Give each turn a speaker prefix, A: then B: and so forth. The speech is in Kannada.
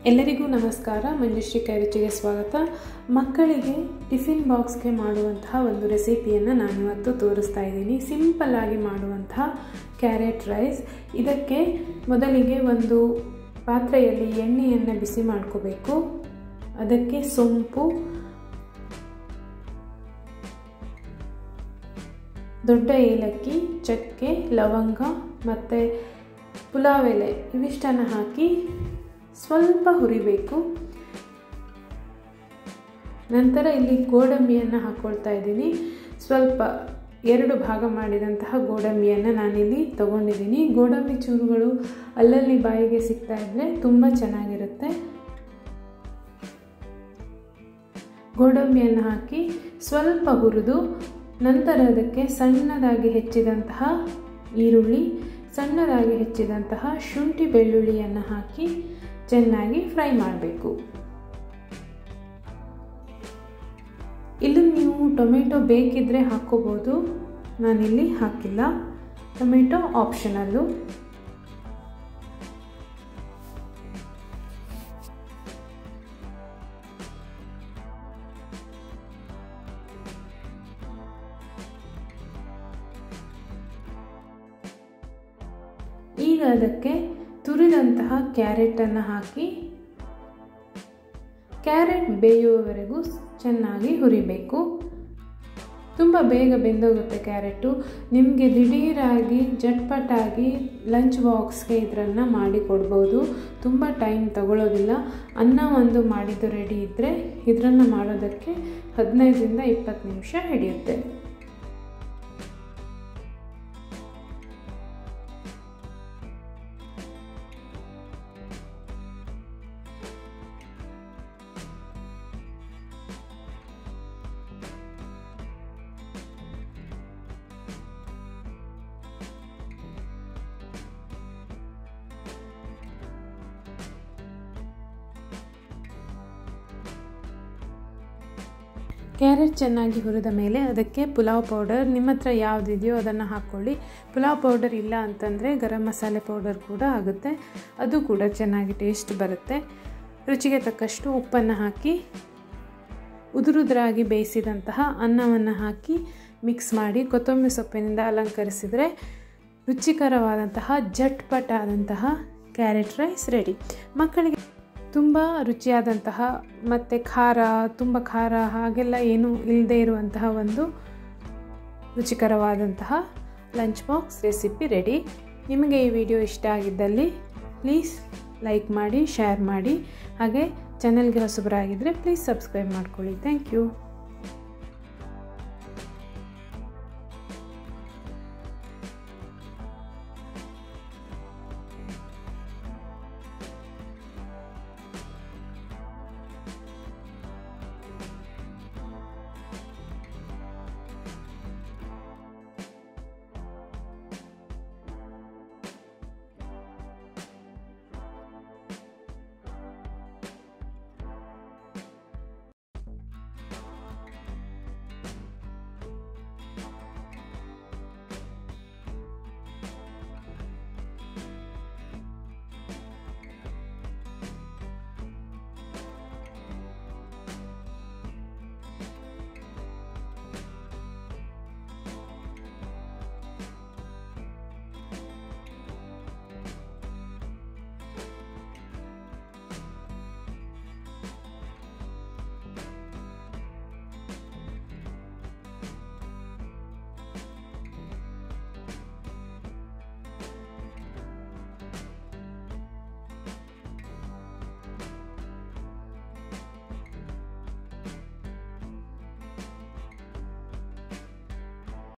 A: ಎಲ್ಲರಿಗೂ ನಮಸ್ಕಾರ ಮಂಜುಶ್ರೀ ಕೈರುಚಿಗೆ ಸ್ವಾಗತ ಮಕ್ಕಳಿಗೆ ಟಿಫಿನ್ ಬಾಕ್ಸ್ಗೆ ಮಾಡುವಂತಹ ಒಂದು ರೆಸಿಪಿಯನ್ನು ನಾನಿವತ್ತು ತೋರಿಸ್ತಾ ಇದ್ದೀನಿ ಸಿಂಪಲ್ ಆಗಿ ಮಾಡುವಂತಹ ಕ್ಯಾರೆಟ್ ರೈಸ್ ಇದಕ್ಕೆ ಮೊದಲಿಗೆ ಒಂದು ಪಾತ್ರೆಯಲ್ಲಿ ಎಣ್ಣೆಯನ್ನು ಬಿಸಿ ಮಾಡ್ಕೋಬೇಕು ಅದಕ್ಕೆ ಸೊಂಪು ದೊಡ್ಡ ಏಲಕ್ಕಿ ಚಕ್ಕೆ ಲವಂಗ ಮತ್ತು ಪುಲಾವ್ ಎಲೆ ಇವಿಷ್ಟನ್ನು ಹಾಕಿ ಸ್ವಲ್ಪ ಹುರಿಬೇಕು ನಂತರ ಇಲ್ಲಿ ಗೋಡಂಬಿಯನ್ನು ಹಾಕ್ಕೊಳ್ತಾ ಇದ್ದೀನಿ ಸ್ವಲ್ಪ ಎರಡು ಭಾಗ ಮಾಡಿದಂತಹ ಗೋಡಂಬಿಯನ್ನು ನಾನಿಲ್ಲಿ ತಗೊಂಡಿದ್ದೀನಿ ಗೋಡಂಬಿ ಚೂರುಗಳು ಅಲ್ಲಲ್ಲಿ ಬಾಯಿಗೆ ಸಿಗ್ತಾ ಇದ್ದರೆ ತುಂಬ ಚೆನ್ನಾಗಿರುತ್ತೆ ಗೋಡಂಬಿಯನ್ನು ಹಾಕಿ ಸ್ವಲ್ಪ ಹುರಿದು ನಂತರ ಅದಕ್ಕೆ ಸಣ್ಣದಾಗಿ ಹೆಚ್ಚಿದಂತಹ ಈರುಳ್ಳಿ ಸಣ್ಣದಾಗಿ ಹೆಚ್ಚಿದಂತಹ ಶುಂಠಿ ಬೆಳ್ಳುಳ್ಳಿಯನ್ನು ಹಾಕಿ ಚೆನ್ನಾಗಿ ಫ್ರೈ ಮಾಡಬೇಕು ಇಲ್ಲಿ ನೀವು ಟೊಮೆಟೊ ಬೇಕಿದ್ದರೆ ಹಾಕ್ಕೋಬೋದು ನಾನಿಲ್ಲಿ ಹಾಕಿಲ್ಲ ಟೊಮೆಟೊ ಆಪ್ಷನಲ್ಲು ಈಗ ಅದಕ್ಕೆ ತುರಿದಂತಹ ಕ್ಯಾರೆಟನ್ನು ಹಾಕಿ ಕ್ಯಾರೆಟ್ ಬೇಯುವವರೆಗೂ ಚೆನ್ನಾಗಿ ಹುರಿಬೇಕು ತುಂಬ ಬೇಗ ಬೆಂದೋಗುತ್ತೆ ಕ್ಯಾರೆಟು ನಿಮಗೆ ದಿಢೀರಾಗಿ ಜಟ್ಪಟಾಗಿ ಲಂಚ್ ಬಾಕ್ಸ್ಗೆ ಇದನ್ನು ಮಾಡಿ ಕೊಡ್ಬೋದು ತುಂಬ ಟೈಮ್ ತಗೊಳ್ಳೋದಿಲ್ಲ ಅನ್ನ ಒಂದು ಮಾಡಿದ್ದು ರೆಡಿ ಇದ್ದರೆ ಇದನ್ನು ಮಾಡೋದಕ್ಕೆ ಹದಿನೈದರಿಂದ ಇಪ್ಪತ್ತು ನಿಮಿಷ ಹಿಡಿಯುತ್ತೆ ಕ್ಯಾರೆಟ್ ಚೆನ್ನಾಗಿ ಹುರಿದ ಮೇಲೆ ಅದಕ್ಕೆ ಪುಲಾವ್ ಪೌಡರ್ ನಿಮ್ಮ ಹತ್ರ ಯಾವುದಿದೆಯೋ ಅದನ್ನು ಹಾಕ್ಕೊಳ್ಳಿ ಪುಲಾವ್ ಪೌಡರ್ ಇಲ್ಲ ಅಂತಂದರೆ ಗರಂ ಮಸಾಲೆ ಪೌಡರ್ ಕೂಡ ಆಗುತ್ತೆ ಅದು ಕೂಡ ಚೆನ್ನಾಗಿ ಟೇಸ್ಟ್ ಬರುತ್ತೆ ರುಚಿಗೆ ತಕ್ಕಷ್ಟು ಉಪ್ಪನ್ನು ಹಾಕಿ ಉದುರುದ್ರಾಗಿ ಬೇಯಿಸಿದಂತಹ ಅನ್ನವನ್ನು ಹಾಕಿ ಮಿಕ್ಸ್ ಮಾಡಿ ಕೊತ್ತಂಬರಿ ಸೊಪ್ಪಿನಿಂದ ಅಲಂಕರಿಸಿದರೆ ರುಚಿಕರವಾದಂತಹ ಜಟ್ಪಟಾದಂತಹ ಕ್ಯಾರೆಟ್ ರೈಸ್ ರೆಡಿ ಮಕ್ಕಳಿಗೆ ತುಂಬ ರುಚಿಯಾದಂತಹ ಮತ್ತು ಖಾರ ತುಂಬ ಖಾರ ಹಾಗೆಲ್ಲ ಏನೂ ಇಲ್ಲದೇ ಇರುವಂತಹ ಒಂದು ರುಚಿಕರವಾದಂತಹ ಲಂಚ್ ಬಾಕ್ಸ್ ರೆಸಿಪಿ ರೆಡಿ ನಿಮಗೆ ಈ ವಿಡಿಯೋ ಇಷ್ಟ ಆಗಿದ್ದಲ್ಲಿ ಪ್ಲೀಸ್ ಲೈಕ್ ಮಾಡಿ ಶೇರ್ ಮಾಡಿ ಹಾಗೆ ಚಾನಲ್ಗೆ ಹೊಸಬರಾಗಿದ್ದರೆ ಪ್ಲೀಸ್ ಸಬ್ಸ್ಕ್ರೈಬ್ ಮಾಡ್ಕೊಳ್ಳಿ ಥ್ಯಾಂಕ್ ಯು